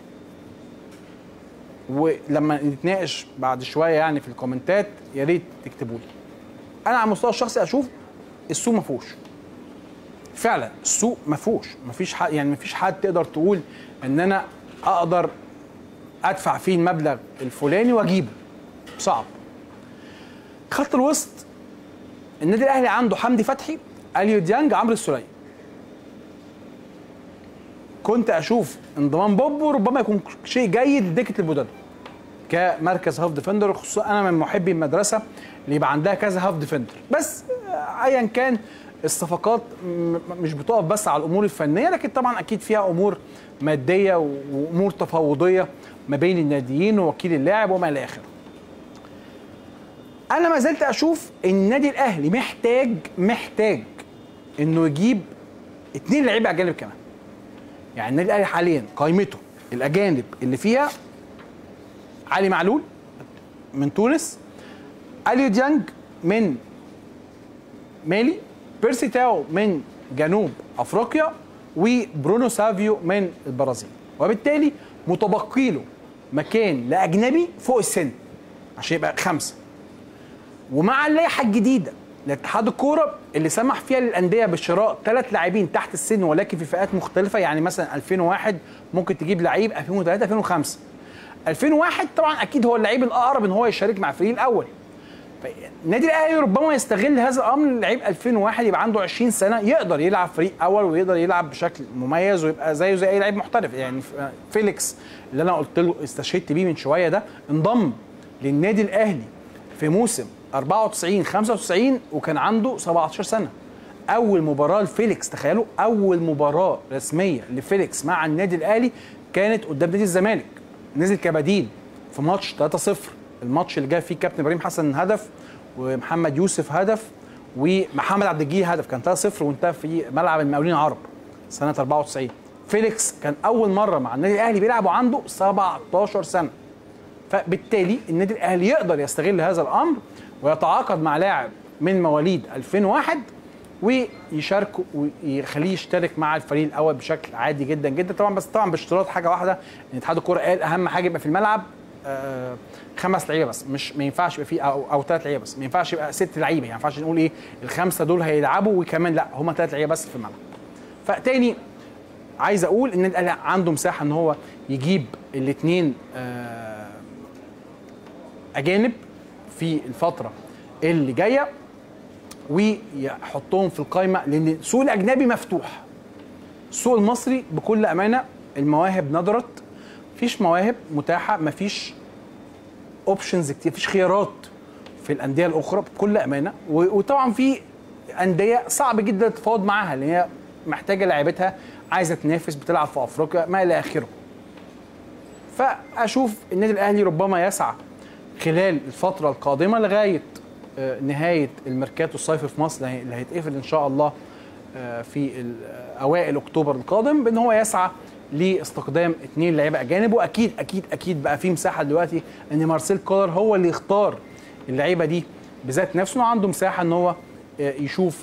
ولما نتناقش بعد شويه يعني في الكومنتات يا ريت تكتبوا لي انا على المستوى الشخصي اشوف السوق ما فيهوش فعلا السوق ما فيهوش ما فيش حد يعني ما فيش حد تقدر تقول ان انا اقدر ادفع فيه المبلغ الفلاني واجيبه صعب خط الوسط النادي الاهلي عنده حمدي فتحي اليو ديانج عمرو السوليه كنت اشوف انضمام بوبو ربما يكون شيء جيد لدكه البدلاء كمركز هاف ديفندر خصوصا انا من محبي المدرسه اللي يبقى عندها كذا هاف ديفندر بس ايا كان الصفقات مش بتقف بس على الامور الفنيه لكن طبعا اكيد فيها امور ماديه وامور تفاوضيه ما بين الناديين ووكيل اللاعب وما الى اخره. انا ما زلت اشوف ان النادي الاهلي محتاج محتاج انه يجيب اثنين لعيبه اجانب كمان. يعني النادي الاهلي حاليا قائمته الاجانب اللي فيها علي معلول من تونس اليو ديانج من مالي بيرسي تاو من جنوب افريقيا وبرونو سافيو من البرازيل وبالتالي متبقي له مكان لاجنبي فوق السن عشان يبقى خمسه ومع اللائحه الجديده لاتحاد الكوره اللي سمح فيها للانديه بشراء ثلاث لاعبين تحت السن ولكن في فئات مختلفه يعني مثلا 2001 ممكن تجيب لعيب 2003 2005 2001 طبعا اكيد هو اللعيب الاقرب ان هو يشارك مع الفريق الاول النادي الاهلي ربما يستغل هذا الامر لعيب 2001 يبقى عنده 20 سنه يقدر يلعب فريق اول ويقدر يلعب بشكل مميز ويبقى زيه زي اي لعيب محترف يعني فيليكس اللي انا قلت له استشهدت بيه من شويه ده انضم للنادي الاهلي في موسم 94 95 وكان عنده 17 سنه اول مباراه لفيليكس تخيلوا اول مباراه رسميه لفيليكس مع النادي الاهلي كانت قدام نادي الزمالك نزل كبديل في ماتش 3-0 الماتش اللي جاب فيه كابتن ابراهيم حسن هدف ومحمد يوسف هدف ومحمد عبد الجليل هدف كان 3-0 وانتهى في ملعب المقاولين العرب سنه 94 فيليكس كان اول مره مع النادي الاهلي بيلعب وعنده 17 سنه فبالتالي النادي الاهلي يقدر يستغل هذا الامر ويتعاقد مع لاعب من مواليد 2001 ويشاركه ويخليه يشترك مع الفريق الاول بشكل عادي جدا جدا طبعا بس طبعا باشتراط حاجه واحده ان اتحاد الكوره قال اهم حاجه يبقى في الملعب آه خمس لعيبه بس مش ما ينفعش يبقى فيه او, أو ثلاث لعيبه بس ما ينفعش يبقى ست لعيبه يعني ما ينفعش نقول ايه الخمسه دول هيلعبوا وكمان لا هم ثلاث لعيبه بس في الملعب فتاني عايز اقول ان الاهلي عنده مساحه ان هو يجيب الاثنين آه اجانب في الفتره اللي جايه ويحطهم في القائمه لان السوق الاجنبي مفتوح السوق المصري بكل امانه المواهب ندرت مفيش مواهب متاحه مفيش اوبشنز كتير مفيش خيارات في الانديه الاخرى بكل امانه وطبعا في انديه صعب جدا تتفاوض معاها لان هي محتاجه لعيبتها عايزه تنافس بتلعب في افريقيا ما الى اخره فاشوف النادي الاهلي ربما يسعى خلال الفتره القادمه لغايه نهايه الميركاتو الصيفي في مصر اللي هيتقفل ان شاء الله في اوائل اكتوبر القادم بان هو يسعى لاستخدام اثنين لعيبه اجانب واكيد اكيد اكيد بقى في مساحه دلوقتي ان مارسيل كولر هو اللي يختار اللعيبه دي بذات نفسه عنده مساحه ان هو يشوف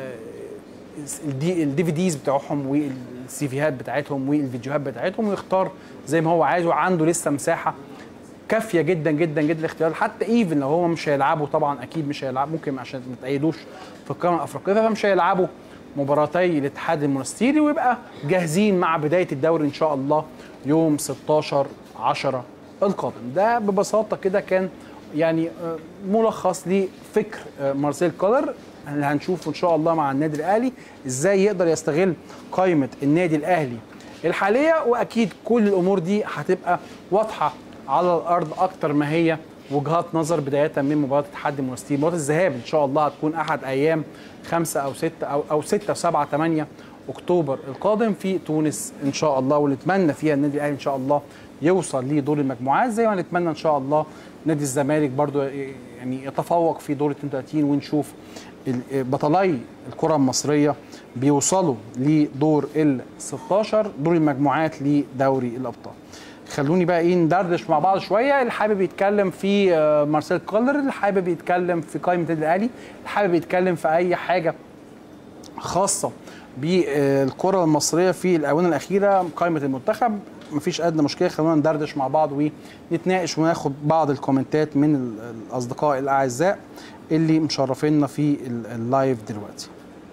الدي في ديز بتاعهم والسيفيهات بتاعتهم والفيديوهات بتاعتهم ويختار زي ما هو عايز وعنده لسه مساحه كافيه جدا جدا جدا لاختيار حتى ايفن لو هو مش هيلعبوا طبعا اكيد مش هيلعب ممكن عشان ما تأيدوش في القائمه الافريقيه فمش هيلعبوا مباراتي الاتحاد المونستيري ويبقى جاهزين مع بدايه الدوري ان شاء الله يوم 16 10 القادم ده ببساطه كده كان يعني ملخص لفكر مارسيل كولر اللي هنشوفه ان شاء الله مع النادي الاهلي ازاي يقدر يستغل قائمه النادي الاهلي الحاليه واكيد كل الامور دي هتبقى واضحه على الارض اكتر ما هي وجهات نظر بدايه من مباراه التحدي المنافسين مباراه الذهاب ان شاء الله هتكون احد ايام 5 او 6 او او 6 7 8 اكتوبر القادم في تونس ان شاء الله ونتمنى فيها النادي الاهلي ان شاء الله يوصل لدور المجموعات زي ما نتمنى ان شاء الله نادي الزمالك برضو يعني يتفوق في دور 32 ونشوف بطلي الكره المصريه بيوصلوا لدور ال 16 دور المجموعات لدوري الابطال خلوني بقى ايه ندردش مع بعض شويه اللي حابب يتكلم في مارسيل كولر اللي حابب يتكلم في قائمه النادي الاهلي اللي حابب يتكلم في اي حاجه خاصه بالكره المصريه في الاونه الاخيره قائمه المنتخب مفيش ادنى مشكله خلونا ندردش مع بعض ونتناقش وناخد بعض الكومنتات من الاصدقاء الاعزاء اللي مشرفينا في اللايف دلوقتي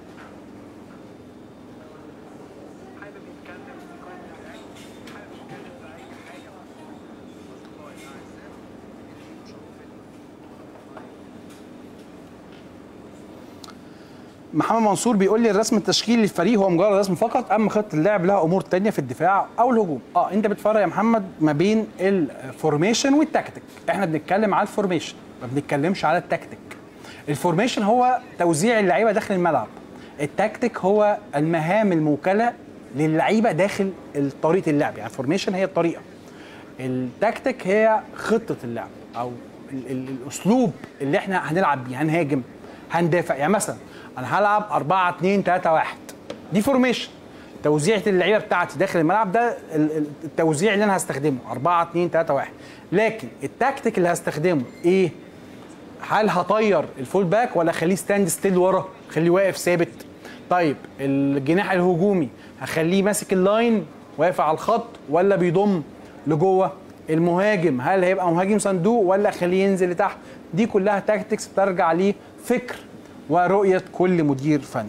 محمد منصور بيقول لي الرسم التشكيلي للفريق هو مجرد رسم فقط اما خطه اللعب لها امور تانية في الدفاع او الهجوم اه انت بتفرق يا محمد ما بين الفورميشن والتكتيك احنا بنتكلم على الفورميشن ما بنتكلمش على التكتيك الفورميشن هو توزيع اللعيبه داخل الملعب التكتيك هو المهام الموكله للعيبه داخل طريقه اللعب يعني الفورميشن هي الطريقه التكتيك هي خطه اللعب او ال ال الاسلوب اللي احنا هنلعب بيه هنهاجم هندافع يعني مثلا انا هلعب 4 2 3 1 دي فورميشن توزيعة اللعيبه بتاعتي داخل الملعب ده التوزيع اللي انا هستخدمه 4 2 3 1 لكن التكتيك اللي هستخدمه ايه هل هطير الفول باك ولا اخليه ستاند ستيل ورا اخليه واقف ثابت طيب الجناح الهجومي هخليه ماسك اللاين واقف على الخط ولا بيضم لجوه المهاجم هل هيبقى مهاجم صندوق ولا اخليه ينزل لتحت دي كلها تاكتكس بترجع لفكر ورؤيه كل مدير فني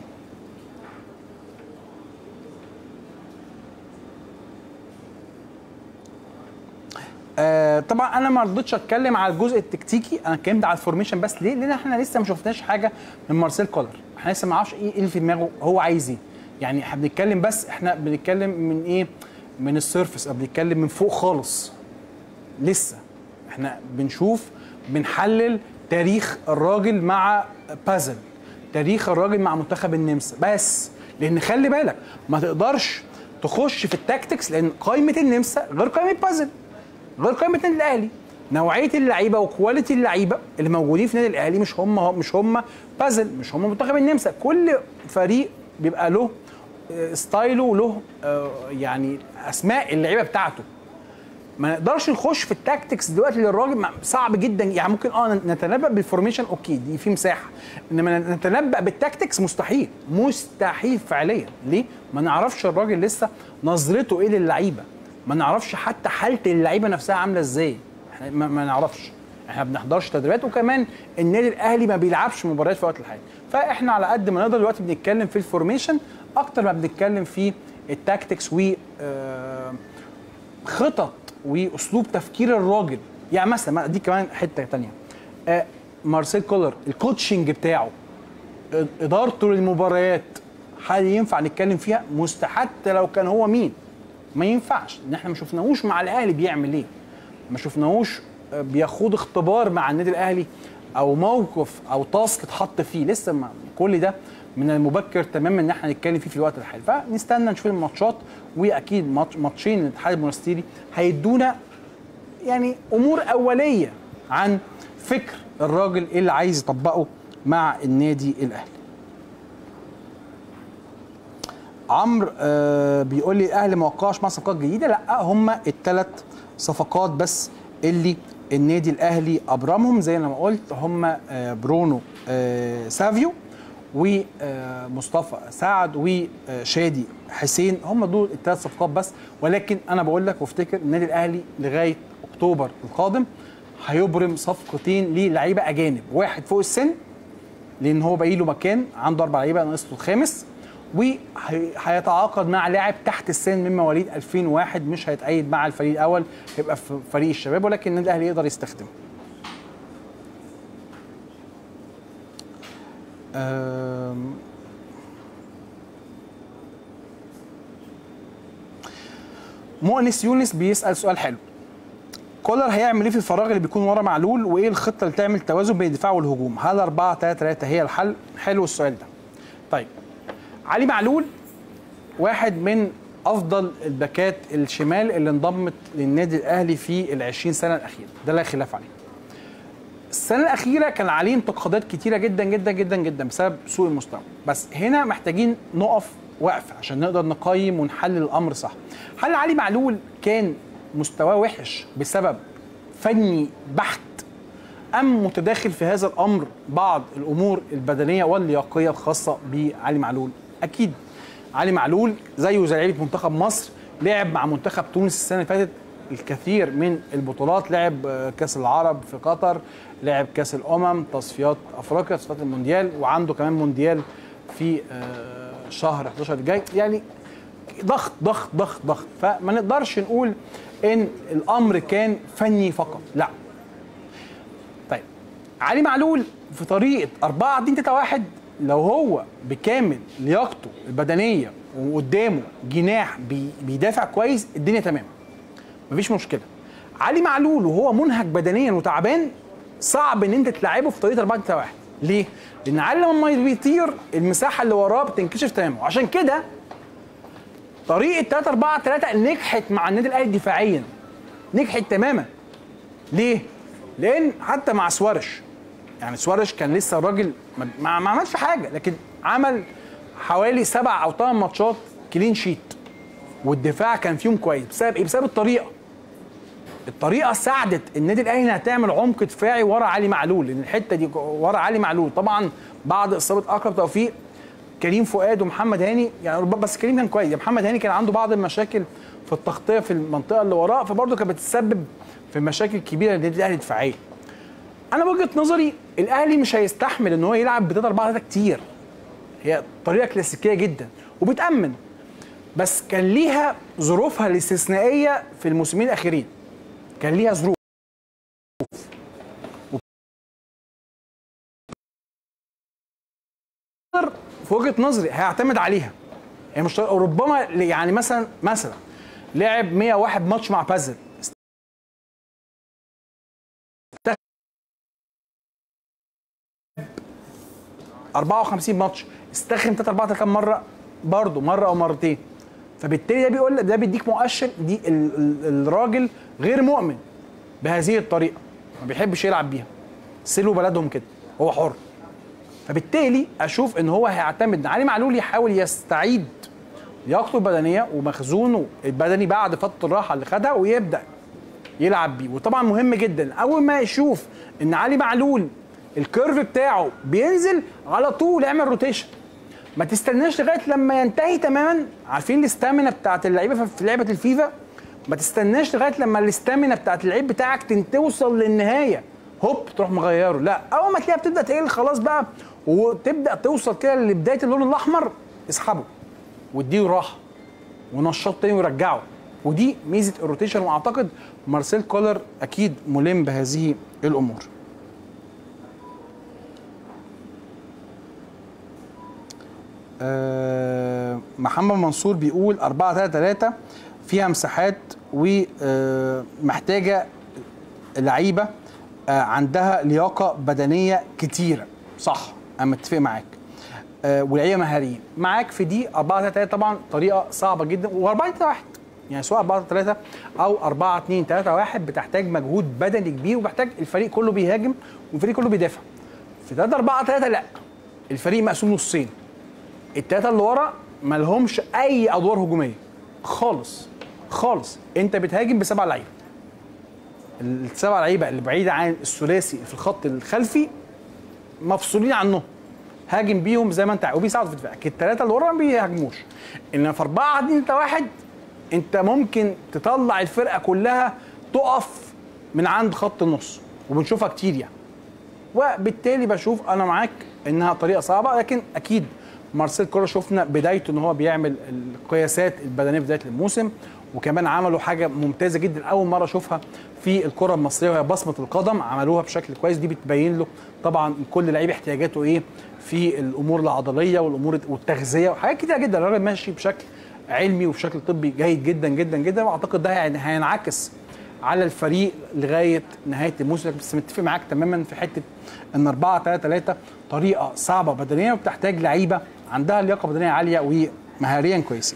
آه طبعا انا ما رضيتش اتكلم على الجزء التكتيكي انا اتكلمت على الفورميشن بس ليه لان احنا لسه ما شفناش حاجه من مارسيل كولر احنا لسه ما نعرفش ايه اللي في دماغه هو عايز ايه يعني احنا بنتكلم بس احنا بنتكلم من ايه من السيرفس او بنتكلم من فوق خالص لسه احنا بنشوف بنحلل تاريخ الراجل مع بازل تاريخ الراجل مع منتخب النمسا بس لان خلي بالك ما تقدرش تخش في التاكتكس لان قائمه النمسا غير قائمه بازل غير قائمه النادي الاهلي نوعيه اللعيبه وكواليتي اللعيبه اللي موجودين في النادي الاهلي مش هم مش هم بازل مش هم منتخب النمسا كل فريق بيبقى له ستايله وله يعني اسماء اللعيبه بتاعته ما نقدرش نخش في التاكتكس دلوقتي للراجل صعب جدا يعني ممكن اه نتنبأ بالفورميشن اوكي دي في مساحه انما نتنبأ بالتاكتكس مستحيل مستحيل فعليا ليه؟ ما نعرفش الراجل لسه نظرته ايه للعيبه ما نعرفش حتى حاله اللعيبه نفسها عامله ازاي احنا ما, ما نعرفش احنا ما بنحضرش تدريبات وكمان النادي الاهلي ما بيلعبش مباريات في الوقت الحالي فاحنا على قد ما نقدر دلوقتي بنتكلم في الفورميشن اكتر ما بنتكلم في التاكتكس و آه خطط واسلوب تفكير الراجل يعني مثلا دي كمان حته تانية آه مارسيل كولر الكوتشنج بتاعه ادارته للمباريات هل ينفع نتكلم فيها مست حتى لو كان هو مين ما ينفعش ان احنا ما شفناهوش مع الاهلي بيعمل ايه ما شفناهوش بيخوض اختبار مع النادي الاهلي او موقف او تاسك اتحط فيه لسه ما كل ده من المبكر تماما ان احنا نتكلم فيه في الوقت الحالي فنستنى نشوف الماتشات واكيد ماتش ماتشين الاتحاد المنستيري هيدونا يعني امور اوليه عن فكر الراجل اللي عايز يطبقه مع النادي الاهلي عمرو آه بيقول لي الاهلي ما وقعش مع صفقات جديده لا هم الثلاث صفقات بس اللي النادي الاهلي ابرمهم زي ما قلت هم آه برونو آه سافيو ومصطفى سعد وشادي حسين هم دول الثلاث صفقات بس ولكن انا بقول لك وافتكر النادي الاهلي لغايه اكتوبر القادم هيبرم صفقتين للعيبه اجانب واحد فوق السن لان هو باقي له مكان عنده اربع لعيبه ناقص له الخامس وهيتعاقد مع لاعب تحت السن من مواليد 2001 مش هيتأيد مع الفريق الاول هيبقى في فريق الشباب ولكن النادي الاهلي يقدر يستخدمه مؤنس يونس بيسال سؤال حلو كولر هيعمل ايه في الفراغ اللي بيكون ورا معلول وايه الخطه اللي تعمل توازن بين الدفاع والهجوم هل 4 3 3 هي الحل حلو السؤال ده طيب علي معلول واحد من افضل الباكات الشمال اللي انضمت للنادي الاهلي في ال 20 سنه الاخيره ده لا خلاف عليه السنه الاخيره كان عليه انتقادات كتيره جدا جدا جدا جدا بسبب سوء المستوى بس هنا محتاجين نقف وقفه عشان نقدر نقيم ونحلل الامر صح هل علي معلول كان مستواه وحش بسبب فني بحت ام متداخل في هذا الامر بعض الامور البدنيه واللياقيه الخاصه بعلي معلول اكيد علي معلول زيه زي لعيبه منتخب مصر لعب مع منتخب تونس السنه اللي فاتت الكثير من البطولات لعب كاس العرب في قطر لعب كاس الامم تصفيات افريقيا تصفيات المونديال وعنده كمان مونديال في شهر 11 الجاي يعني ضغط ضغط ضغط ضغط فما نقدرش نقول ان الامر كان فني فقط لا طيب علي معلول في طريقه 4 2 3 1 لو هو بكامل لياقته البدنيه وقدامه جناح بي بيدافع كويس الدنيا تمام مفيش مشكله علي معلول وهو منهك بدنيا وتعبان صعب ان انت تلعبه في طريقه 4 3 1 ليه؟ لان علي لما بيطير المساحه اللي وراه بتنكشف تماما وعشان كده طريقه 3 4 3 نجحت مع النادي الاهلي دفاعيا نجحت تماما ليه؟ لان حتى مع سوارش يعني سوارش كان لسه الراجل ما, ما عملش حاجه لكن عمل حوالي سبع او ثمان ماتشات كلين شيت والدفاع كان فيهم كويس بسبب ايه؟ بسبب الطريقه الطريقه ساعدت النادي الاهلي انها تعمل عمق دفاعي ورا علي معلول لان الحته دي ورا علي معلول طبعا بعد اصابه اكرم توفيق كريم فؤاد ومحمد هاني يعني بس كريم كان كويس محمد هاني كان عنده بعض المشاكل في التغطيه في المنطقه اللي وراه فبرضه كانت بتسبب في مشاكل كبيره للنادي الاهلي دفاعيا انا وجهه نظري الاهلي مش هيستحمل ان هو يلعب ب 3 4 3 كتير هي طريقه كلاسيكيه جدا وبتامن بس كان ليها ظروفها الاستثنائيه في الموسمين الاخيرين كان ليها ظروف في وجهه نظري هيعتمد عليها يعني مش ربما يعني مثلا مثلا لعب 101 ماتش مع بازل 54 ماتش استخدم 3 4 كام مره برضه مره او مرتين فبالتالي ده بيقول ده بيديك مؤشر دي ال ال الراجل غير مؤمن بهذه الطريقه ما بيحبش يلعب بيها سلوا بلدهم كده هو حر فبالتالي اشوف ان هو هيعتمد ان علي معلول يحاول يستعيد لياقته البدنيه ومخزونه البدني بعد فتره الراحه اللي خدها ويبدا يلعب بيه وطبعا مهم جدا اول ما يشوف ان علي معلول الكيرف بتاعه بينزل على طول اعمل روتيشن ما تستناش لغايه لما ينتهي تماما عارفين الاستامينا بتاعت اللعيبه في لعبه الفيفا ما تستناش لغايه لما الاستامينا بتاعت اللعيب بتاعك توصل للنهايه هوب تروح مغيره لا اول ما تلاقيها بتبدا تقل خلاص بقى وتبدا توصل كده لبدايه اللون الاحمر اسحبه واديه راحه ونشاط تاني ورجعه ودي ميزه الروتيشن واعتقد مارسيل كولر اكيد ملم بهذه الامور أه محمد منصور بيقول 4 3 3 فيها مساحات ومحتاجه لعيبه عندها لياقه بدنيه كتيره صح انا متفق معاك أه ولعيبه مهاريين معاك في دي 4 3 3 طبعا طريقه صعبه جدا و4 3 1 يعني سواء 4 3 او 4 2 3 1 بتحتاج مجهود بدني كبير وبحتاج الفريق كله بيهاجم والفريق كله بيدافع في 3 4 3 لا الفريق مقسوم نصين الثلاثه اللي ورا ما لهمش اي ادوار هجوميه خالص خالص انت بتهاجم بسبع لعيبه السبع لعيبه اللي بعيده عن الثلاثي في الخط الخلفي مفصولين عنهم هاجم بيهم زي ما انت عايز وبيساعدوا في دفاعك الثلاثه اللي ورا ما بيهاجموش انما في 4 2 انت واحد انت ممكن تطلع الفرقه كلها تقف من عند خط النص وبنشوفها كتير يعني وبالتالي بشوف انا معاك انها طريقه صعبه لكن اكيد مارسيل كولر شفنا بدايته ان هو بيعمل القياسات البدنيه في بدايه الموسم وكمان عملوا حاجه ممتازه جدا اول مره اشوفها في الكره المصريه وهي بصمه القدم عملوها بشكل كويس دي بتبين له طبعا كل لعيب احتياجاته ايه في الامور العضليه والامور والتغذيه وحاجات كتيره جدا الراجل ماشي بشكل علمي وبشكل طبي جيد جدا جدا جدا واعتقد ده يعني هينعكس على الفريق لغايه نهايه الموسم بس متفق معاك تماما في حته ان 4 3 3 طريقه صعبه بدنيا وبتحتاج لعيبه عندها لياقه بدنيه عاليه ومهاريا كويسين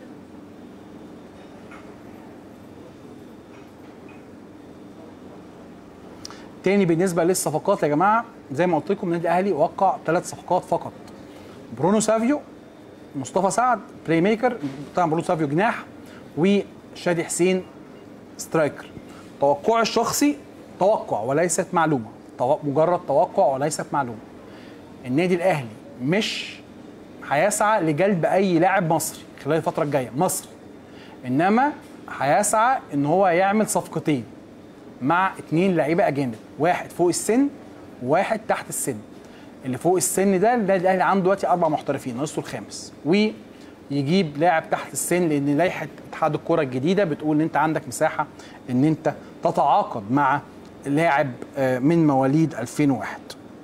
تاني بالنسبه للصفقات يا جماعه زي ما قلت لكم النادي الاهلي وقع ثلاث صفقات فقط برونو سافيو مصطفى سعد بلاي ميكر طبعا برونو سافيو جناح وشادي حسين سترايكر توقعي الشخصي توقع وليست معلومه تو- مجرد توقع وليست معلومه النادي الاهلي مش هيسعى لجلب اي لاعب مصري خلال الفتره الجايه مصري انما هيسعى ان هو يعمل صفقتين مع اتنين لعيبه اجانب واحد فوق السن وواحد تحت السن اللي فوق السن ده النادي الاهلي عنده دلوقتي اربع محترفين ناقصه الخامس ويجيب لاعب تحت السن لان لائحه اتحاد الكره الجديده بتقول ان انت عندك مساحه ان انت تتعاقد مع لاعب آه، من مواليد 2001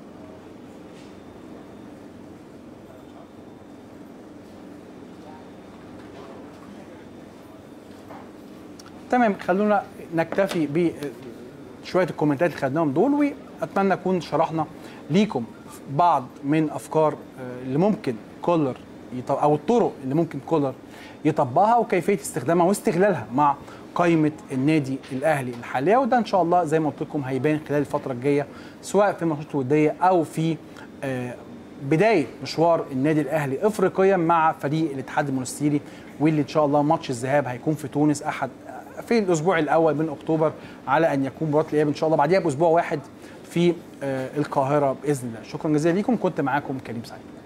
تمام خلونا نكتفي بشويه الكومنتات اللي خدناهم دول واتمنى نكون شرحنا ليكم بعض من افكار آه، اللي ممكن كولر يط- او الطرق اللي ممكن كولر يطبقها وكيفيه استخدامها واستغلالها مع قائمه النادي الاهلي الحاليه وده ان شاء الله زي ما قلت لكم هيبان خلال الفتره الجايه سواء في الماتشات الوديه او في آه، بدايه مشوار النادي الاهلي افريقيا مع فريق الاتحاد المونستيري واللي ان شاء الله ماتش الذهاب هيكون في تونس احد في الاسبوع الاول من اكتوبر على ان يكون مباراه الاياب ان شاء الله بعديها باسبوع واحد في آه، القاهره باذن الله شكرا جزيلا ليكم كنت معاكم كريم سعيد